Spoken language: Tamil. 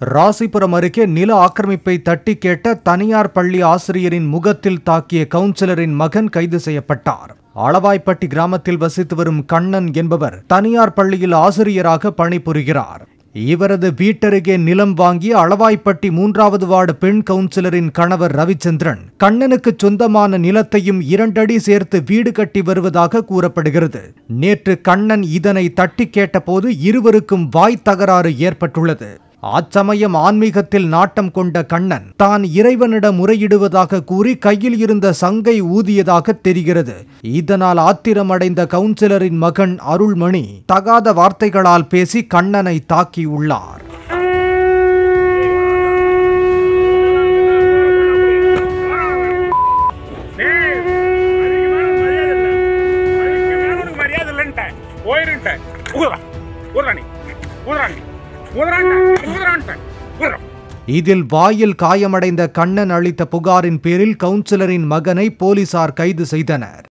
ராசிபுரம் அருகே நில ஆக்கிரமிப்பை தட்டி கேட்ட தனியார் பள்ளி ஆசிரியரின் முகத்தில் தாக்கிய கவுன்சிலரின் மகன் கைது செய்யப்பட்டார் அளவாய்ப்பட்டி கிராமத்தில் வசித்து வரும் கண்ணன் என்பவர் தனியார் பள்ளியில் ஆசிரியராக பணிபுரிகிறார் இவரது வீட்டருகே நிலம் வாங்கி அளவாய்ப்பட்டி மூன்றாவது வார்டு பெண் கவுன்சிலரின் கணவர் ரவிச்சந்திரன் கண்ணனுக்கு சொந்தமான நிலத்தையும் இரண்டடி சேர்த்து வீடு கட்டி வருவதாக கூறப்படுகிறது நேற்று கண்ணன் இதனை தட்டி கேட்டபோது இருவருக்கும் வாய் தகராறு ஏற்பட்டுள்ளது அச்சமயம் ஆன்மீகத்தில் நாட்டம் கொண்ட கண்ணன் தான் இறைவனிடம் முறையிடுவதாக கூறி கையில் இருந்த சங்கை ஊதியதாக தெரிகிறது இதனால் ஆத்திரமடைந்த கவுன்சிலரின் மகன் அருள்மணி தகாத வார்த்தைகளால் பேசி கண்ணனை தாக்கியுள்ளார் டேய், அதுக்கு மேல மரியாதை இல்ல. அதுக்கு மேல உனக்கு மரியாதை இல்லைன்ட்டேன். போயிருன்ட்டேன். ஊதுறா. ஊதுறா நீ. ஊதுறா நீ. ஊதுறான்ட்டேன். ஊதுறான்ட்டேன். ஊதுறா. இதில் வாயில் காயமடைந்த கண்ணன் அளித்த புகாரின் பேரில் கவுன்சிலரின் மகனை போலீசார் கைது செய்தனர்